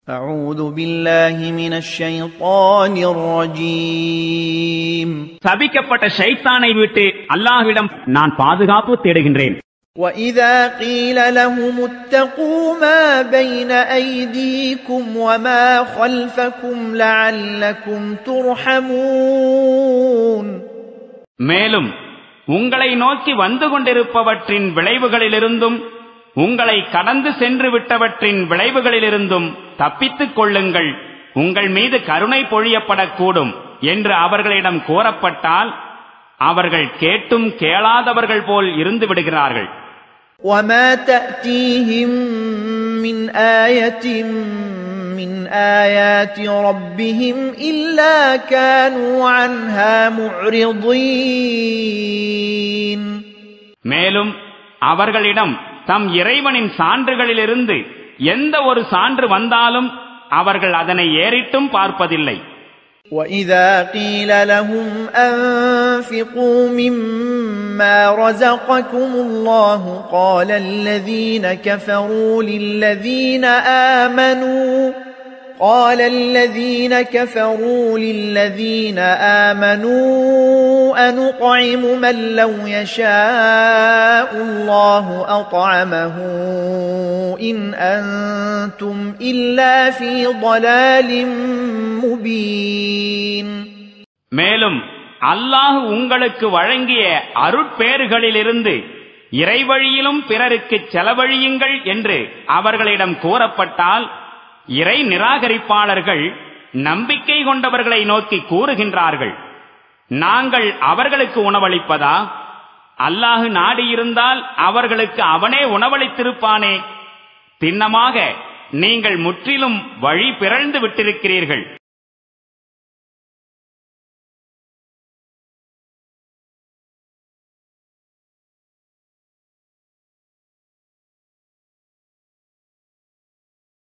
أعوذ بالله من الشيطان الرجيم சபிக்கப்பட்ட ஷைத்தானை விட்டு அல்லாஹ்விடம் நான் பாதுகாப்பு தேடுகின்றேன் وإذا قيل لهم اتقوا ما بين أيديكم وما خلفكم لعلكم ترحمون மேலும் உங்களை நோக்கி வந்து கொண்டிருப்பவற்றின் விளைவுகளிலிருந்தும் உங்களை கடந்து சென்று விட்டவற்றின் விளைவுகளிலிருந்தும் தப்பித்துக் கொள்ளுங்கள் உங்கள் மீது கருணை பொழியப்படக்கூடும் என்று அவர்களிடம் கூறப்பட்டால் அவர்கள் கேட்டும் கேளாதவர்கள் போல் இருந்து விடுகிறார்கள் وما تأتيهم من آية من آيات ربهم إلا كانوا عنها معرضين மேலும் அவர்களிடம் தம் இறைவனின் சான்றுகளிலிருந்து எந்த ஒரு சான்று வந்தாலும் அவர்கள் அதனை ஏறிட்டும் பார்ப்பதில்லை وإذا قيل لهم أنفقوا مما رزقكم الله قال الذين كفروا للذين آمنوا قال الذين كفروا للذين آمنوا أنطعم من لو يشاء الله أطعمه إن أنتم إلا في ضلال مبين மேலும் அல்லாஹ் உங்களுக்கு வழங்கிய அருட்பேறுகளிலிருந்து இறைவழியிலும் பிறருக்கு செலவழியுங்கள் என்று அவர்களிடம் கூறப்பட்டால் இறை நிராகரிப்பாளர்கள் நம்பிக்கை கொண்டவர்களை நோக்கி கூறுகின்றார்கள் நாங்கள் அவர்களுக்கு உணவளிப்பதா அல்லாஹு நாடியிருந்தால் அவர்களுக்கு அவனே உணவளித்திருப்பானே திண்ணமாக நீங்கள் முற்றிலும் வழி பிறழ்ந்து விட்டிருக்கிறீர்கள்